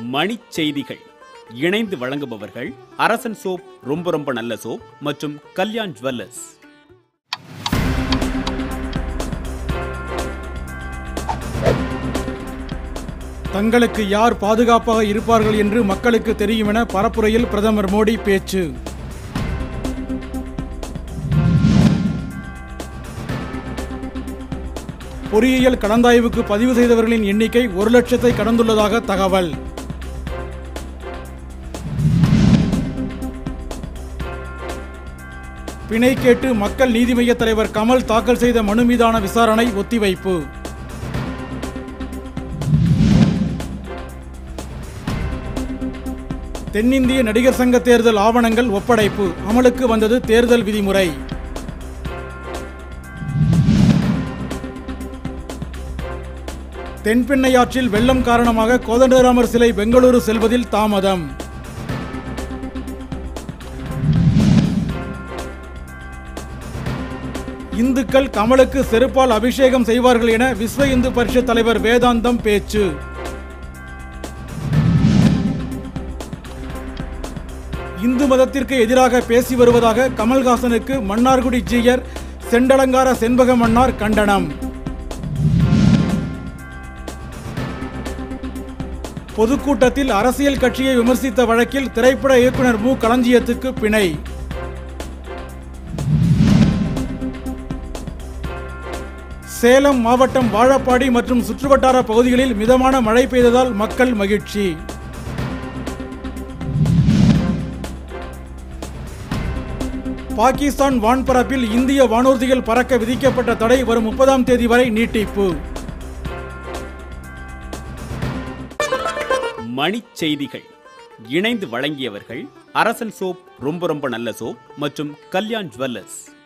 மணிச் செய்திகள் இணைந்து வழங்குபவர்கள் அரசன் சோப் ரொம்ப ரொம்ப நல்ல சோப் மற்றும் கல்யாண் ஜுவல்லர்ஸ் தங்களுக்கு யார் பாதுகாப்பாக இருப்பார்கள் என்று மக்களுக்கு தெரியும் என பரப்புரையில் பிரதமர் மோடி பேச்சு பொறியியல் கலந்தாய்வுக்கு பதிவு செய்தவர்களின் எண்ணிக்கை ஒரு லட்சத்தை கடந்துள்ளதாக தகவல் பிணை கேட்டு மக்கள் நீதி மய்ய தலைவர் கமல் தாக்கல் செய்த மனு மீதான விசாரணை ஒத்திவைப்பு தென்னிந்திய நடிகர் சங்க தேர்தல் ஆவணங்கள் ஒப்படைப்பு அமலுக்கு வந்தது தேர்தல் விதிமுறை தென்பெண்ணையாற்றில் வெள்ளம் காரணமாக கோதண்டராமர் சிலை பெங்களூரு செல்வதில் தாமதம் இந்துக்கள் கமலுக்கு செருப்பால் அபிஷேகம் செய்வார்கள் என விஸ்வ இந்து பரிஷத் தலைவர் வேதாந்தம் பேச்சு இந்து மதத்திற்கு எதிராக பேசி வருவதாக கமல்ஹாசனுக்கு மன்னார்குடி ஜீயர் செண்டலங்கார செண்பக மன்னார் கண்டனம் பொதுக்கூட்டத்தில் அரசியல் கட்சியை விமர்சித்த வழக்கில் திரைப்பட இயக்குனர் மு களஞ்சியத்துக்கு பிணை சேலம் மாவட்டம் வாழப்பாடி மற்றும் சுற்றுவட்டார பகுதிகளில் மிதமான மழை பெய்ததால் மக்கள் மகிழ்ச்சி பாகிஸ்தான் வான்பரப்பில் இந்திய வானூர்திகள் பறக்க விதிக்கப்பட்ட தடை வரும் முப்பதாம் தேதி வரை நீட்டிப்பு மணிச் செய்திகள் இணைந்து வழங்கியவர்கள் அரசன் சோப் ரொம்ப ரொம்ப நல்ல சோப் மற்றும் கல்யாண் ஜுவல்லர்ஸ்